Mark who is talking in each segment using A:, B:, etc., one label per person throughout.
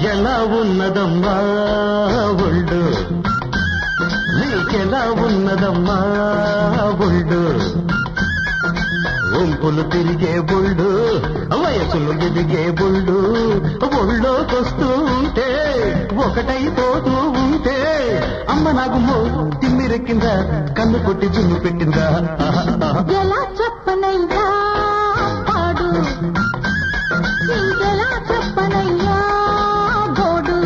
A: ఎలా ఉన్నదమ్మా ఒళ్ళు నీకెలా ఉన్నదమ్మా ఒళ్ళు ఒంపులు తిరిగే బుళ్ళు వయసులు ఎదిగే బుళ్ళు ఒళ్ళోకొస్తూ ఉంటే ఒకటైపోతూ ఉంటే అమ్మ నాకు మో తిమ్మిరెక్కిందా కన్ను కొట్టి జున్ను పెట్టిందా
B: ఎలా చెప్పనయ్యా పాడు ఇంకెలా చెప్పనయ్యా గోడు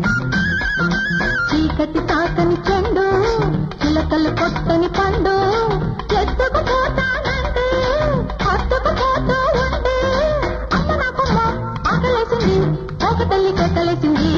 B: చీకటి తాకని చెండు చిలకలు కొట్టని పండు ఎత్తుకు పోతానంటే హత్తుకు పోతూ ఉంటే అమ్మ నాకు ఆకలేసింది ఒక తల్లి కట్టలేసింది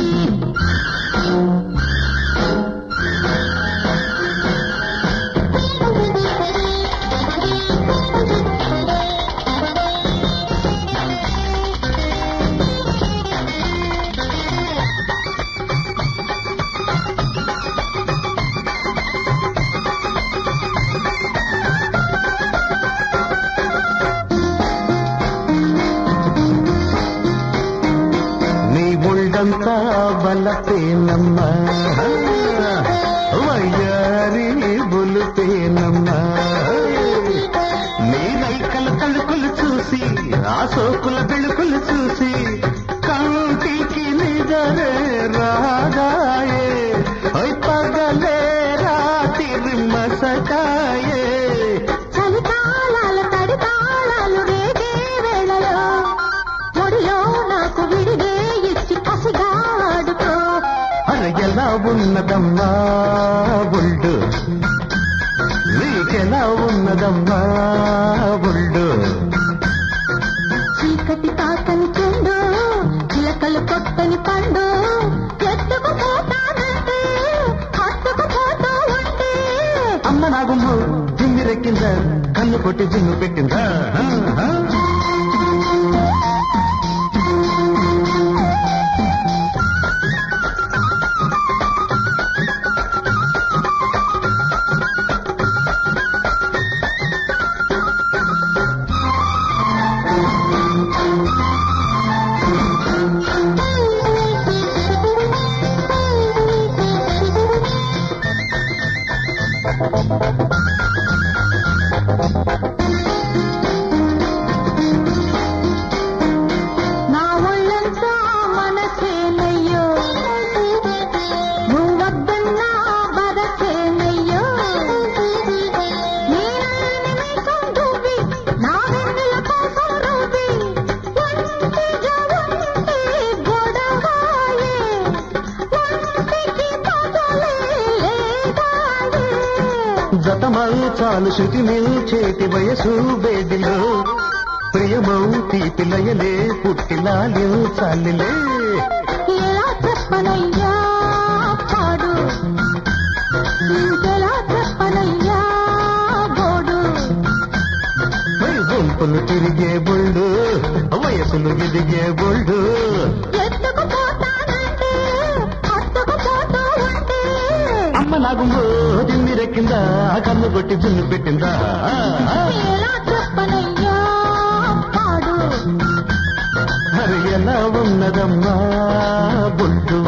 A: నీ ఒళ్ళంతా బలపేనమ్మా వయ్యారి బులుపేనమ్మా నీ రైకల తలుకులు చూసి ఆ సోకుల వెలుకులు చూసి కంటికి నిజరే రాగాయే ఓయ్ పగలే రాత్రి మసకాయే
B: చలికాలాల తడితాళాలు రేగే వేళలో ఒడిలో నాకు విడిగే ఇచ్చి కసిగా ఆడుకో
A: అరే ఎలా ఉన్నదమ్మా ఒళ్ళు నీకెలా ఉన్నదమ్మా ఒళ్ళు
B: చీకటి తాకని చెండు చిలకలు కొట్టని పండు ఎత్తుకు పోతానంటే హత్తుకు పోతూ ఉంటే
A: అమ్మ నాగుమ్ము జిమ్మిరెక్కిందా కన్ను కొట్టి జిమ్ము పెట్టిందా
B: నా ఒళ్ళంతా మనసేనయ్యో నువ్వద్దన్నా బదసేనయ్యో నేనల్లని మీసం దువ్వి నా వెన్నెల కోసం రువ్వి ఒంటిగా ఉంటే గొడవాయే ఒంటికి పగలే లేదాయే
A: జతమై చాలు శృతి చేతి వయసు వేడిలో ప్రియమౌ తీపి లయలే పుట్టిలాలి చాలిలే
B: ఎలా చెప్పనయ్యా పాడు ఇంకెలా చెప్పనయ్యా గోడు
A: మరి గుంపులు తిరిగే బొళ్ళు వయసులు ఎదిగే బొళ్ళు
B: ఎత్తుకు పోతానంటే హత్తుకు పోతూ ఉంటే
A: అమ్మ నాగుమ్ము జిమ్మిరెక్కిందా కన్ను కొట్టి జున్ను పెట్టిందా
B: ఎలా చెప్పనయ్యా పాడు
A: మరి ఎలా ఉన్నదమ్మా బొడ్డు